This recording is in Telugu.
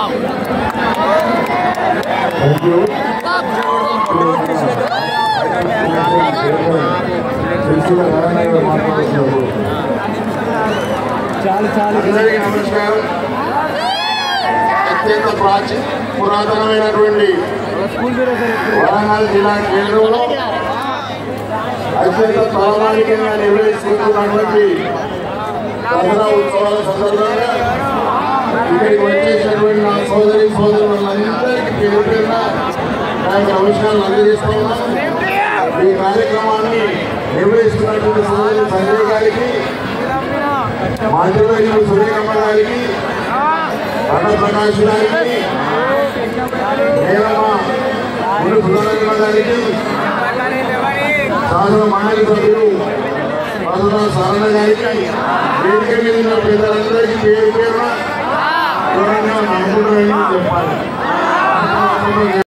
థ్యాంక్ యూ తెలుసుగా నారాయణ గారు మాట్లాడుతున్నారు అందరికీ నమస్కారం అత్యంత ప్రాచీన పురాతనమైనటువంటి వరంగల్ జిల్లా కేంద్రంలో అత్యంత ప్రామాణికంగా నిర్వహిస్తున్నటువంటి దసరా ఉత్సవాల సందర్భంగా ఇక్కడికి వచ్చేసినటువంటి నా సోదరి సోదరులందరికీ పేరు పేరున నా యొక్క నమస్కారాలు అందజేస్తా ఉన్నాను ఈ కార్యక్రమాన్ని నిర్వహిస్తున్నటువంటి సోదరి సంజయ్ గారికి మంత్రివర్యులు సూర్యకమ్మ గారికి అన్న ప్రకాష్ గారికి నేలమ్మ గురు సుధారమ్మ గారికి శాసన మండలి సభ్యులు ప్రధాన సారణ గారికి వేదిక మీద ఉన్న పెద్దలందరికీ పేరు పేరున దూరంగా నమ్ముకుంటారని చెప్పాలి